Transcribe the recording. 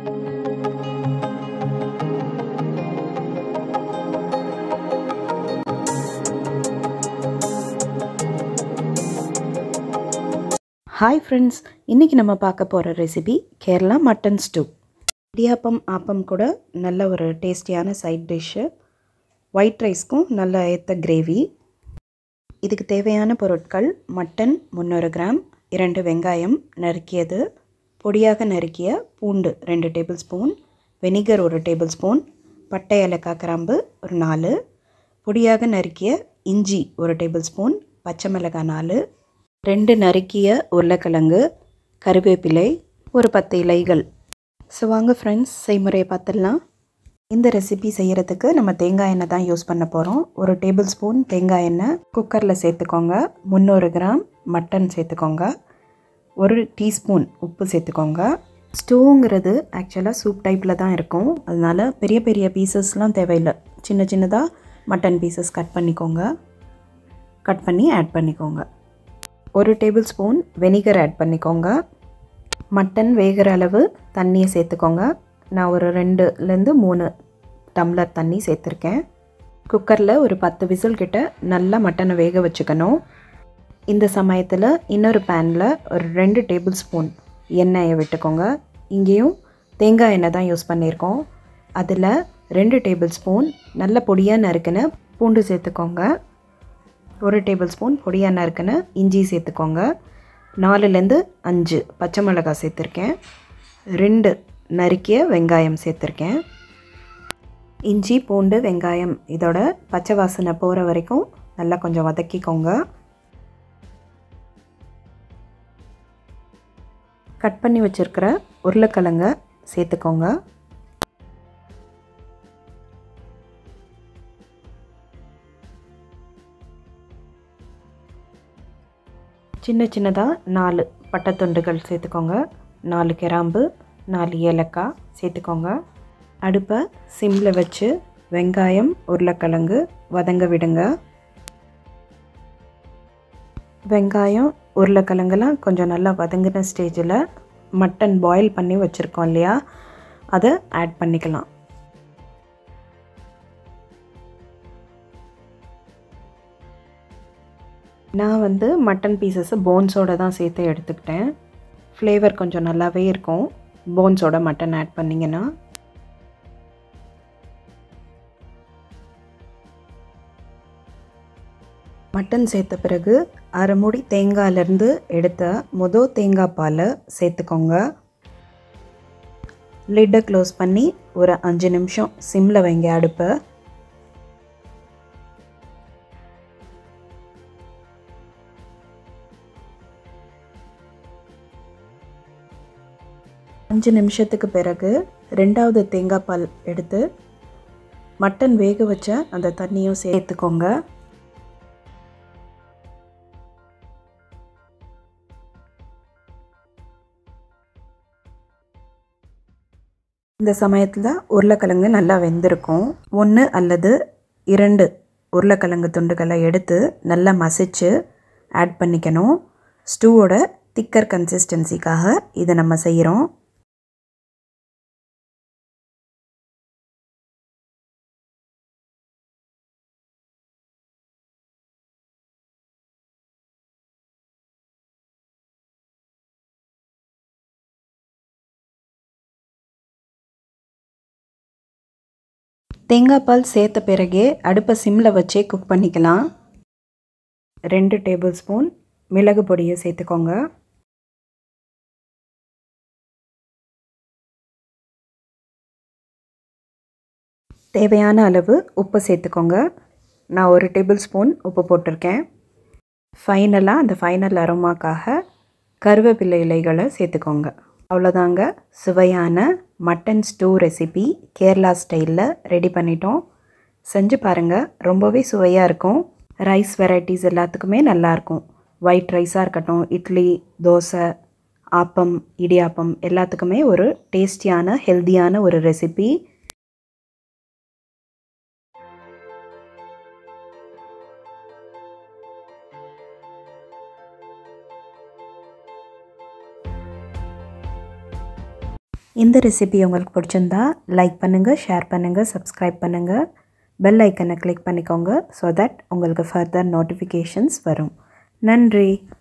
hi friends இன்றைக்கி நம்ம பார்க்க போகிற recipe Kerala mutton stew idiyappam appam கூட நல்ல ஒரு டேஸ்டியான சைட் டிஷ்ஷு ஒயிட் ரைஸ்க்கும் நல்ல ஏற்ற கிரேவி இதுக்கு தேவையான பொருட்கள் மட்டன் முந்நூறு கிராம் இரண்டு வெங்காயம் நறுக்கியது பொடியாக நறுக்கிய பூண்டு ரெண்டு டேபிள் ஸ்பூன் வெனிகர் ஒரு டேபிள் ஸ்பூன் பட்டை ஏலக்காய் கிராம்பு ஒரு நாலு பொடியாக நறுக்கிய இஞ்சி ஒரு டேபிள் ஸ்பூன் பச்சை மிளகாய் நாலு ரெண்டு நறுக்கிய உருளைக்கிழங்கு கருவேப்பிலை ஒரு பத்து இலைகள் ஸோ வாங்க ஃப்ரெண்ட்ஸ் செய்முறையை பார்த்துடலாம் இந்த ரெசிபி செய்கிறதுக்கு நம்ம தேங்காய் எண்ணெய் தான் யூஸ் பண்ண போகிறோம் ஒரு டேபிள் ஸ்பூன் தேங்காய் எண்ணெய் குக்கரில் சேர்த்துக்கோங்க முந்நூறு கிராம் மட்டன் சேர்த்துக்கோங்க ஒரு டீஸ்பூன் உப்பு சேர்த்துக்கோங்க ஸ்டூங்கிறது ஆக்சுவலாக சூப் டைப்பில் தான் இருக்கும் அதனால் பெரிய பெரிய பீசஸ்லாம் தேவையில்லை சின்ன சின்னதாக மட்டன் பீசஸ் கட் பண்ணிக்கோங்க கட் பண்ணி ஆட் பண்ணிக்கோங்க ஒரு டேபிள் ஸ்பூன் வெனிகர் ஆட் பண்ணிக்கோங்க மட்டன் வேகிற அளவு தண்ணியை சேர்த்துக்கோங்க நான் ஒரு ரெண்டுலேருந்து மூணு டம்ளர் தண்ணி சேர்த்துருக்கேன் குக்கரில் ஒரு பத்து விசில் கிட்ட நல்லா மட்டனை வேக வச்சுக்கணும் இந்த சமயத்தில் இன்னொரு பேனில் ஒரு ரெண்டு டேபிள் ஸ்பூன் எண்ணெயை விட்டுக்கோங்க இங்கேயும் தேங்காய் எண்ணெய் தான் யூஸ் பண்ணியிருக்கோம் அதில் ரெண்டு டேபிள் ஸ்பூன் நல்ல பொடியாக நறுக்கின பூண்டு சேர்த்துக்கோங்க ஒரு டேபிள் ஸ்பூன் பொடியாக நறுக்கின இஞ்சி சேர்த்துக்கோங்க நாலுலேருந்து அஞ்சு பச்சை மிளகாய் சேர்த்துருக்கேன் ரெண்டு நறுக்கிய வெங்காயம் சேர்த்துருக்கேன் இஞ்சி பூண்டு வெங்காயம் இதோட பச்சை வாசனை போகிற வரைக்கும் நல்லா கொஞ்சம் வதக்கிக்கோங்க கட் பண்ணி வச்சுருக்கிற உருளைக்கிழங்க சேர்த்துக்கோங்க சின்ன சின்னதாக நாலு பட்டைத்துண்டுகள் சேர்த்துக்கோங்க நாலு கிராம்பு நாலு ஏலக்காய் சேர்த்துக்கோங்க அடுப்பை சிம்மில் வச்சு வெங்காயம் உருளைக்கிழங்கு வதங்க விடுங்க வெங்காயம் உருளைக்கிழங்குலாம் கொஞ்சம் நல்லா வதங்கின ஸ்டேஜில் மட்டன் பாயில் பண்ணி வச்சுருக்கோம் இல்லையா அதை ஆட் பண்ணிக்கலாம் நான் வந்து மட்டன் பீசஸை போன்ஸோடு தான் சேர்த்து எடுத்துக்கிட்டேன் ஃப்ளேவர் கொஞ்சம் நல்லாவே இருக்கும் போன்ஸோட மட்டன் ஆட் பண்ணிங்கன்னா மட்டன் சேர்த்த பிறகு அரை மூடி தேங்காயிலேருந்து எடுத்த மொதல் தேங்காய் பாலை சேர்த்துக்கோங்க லிட்டை க்ளோஸ் பண்ணி ஒரு அஞ்சு நிமிஷம் சிம்மில் வைங்க அடுப்பை அஞ்சு நிமிஷத்துக்கு பிறகு ரெண்டாவது தேங்காய் பால் எடுத்து மட்டன் வேக வச்ச அந்த தண்ணியும் சேர்த்துக்கோங்க இந்த சமயத்தில் உருளைக்கிழங்கு நல்லா வெந்திருக்கும் ஒன்று அல்லது இரண்டு உருளைக்கிழங்கு துண்டுகளை எடுத்து நல்லா மசிச்சு ஆட் பண்ணிக்கணும் ஸ்டூவோட திக்கர் கன்சிஸ்டன்சிக்காக இதை நம்ம செய்கிறோம் தேங்காய் பால் சேர்த்த பிறகே அடுப்பை சிம்மில் வச்சே குக் பண்ணிக்கலாம் ரெண்டு டேபிள் ஸ்பூன் மிளகு பொடியை சேர்த்துக்கோங்க தேவையான அளவு உப்பு சேர்த்துக்கோங்க நான் ஒரு டேபிள் ஸ்பூன் உப்பு போட்டிருக்கேன் ஃபைனலாக அந்த ஃபைனல் அரோமாக்காக கருவேப்பிலை இலைகளை சேர்த்துக்கோங்க அவ்வளோதாங்க சுவையான மட்டன் ஸ்டூ ரெசிபி கேரளா ஸ்டைலில் ரெடி பண்ணிட்டோம் செஞ்சு பாருங்கள் ரொம்பவே சுவையாக இருக்கும் ரைஸ் வெரைட்டிஸ் எல்லாத்துக்குமே நல்லாயிருக்கும் ஒயிட் ரைஸாக இருக்கட்டும் இட்லி தோசை ஆப்பம் இடியாப்பம் எல்லாத்துக்குமே ஒரு டேஸ்டியான ஹெல்த்தியான ஒரு ரெசிபி இந்த ரெசிபி உங்களுக்கு பிடிச்சிருந்தா லைக் பண்ணுங்கள் ஷேர் பண்ணுங்கள் சப்ஸ்கிரைப் பண்ணுங்கள் பெல் ஐக்கனை கிளிக் பண்ணிக்கோங்க ஸோ தட் உங்களுக்கு ஃபர்தர் நோட்டிஃபிகேஷன்ஸ் வரும் நன்றி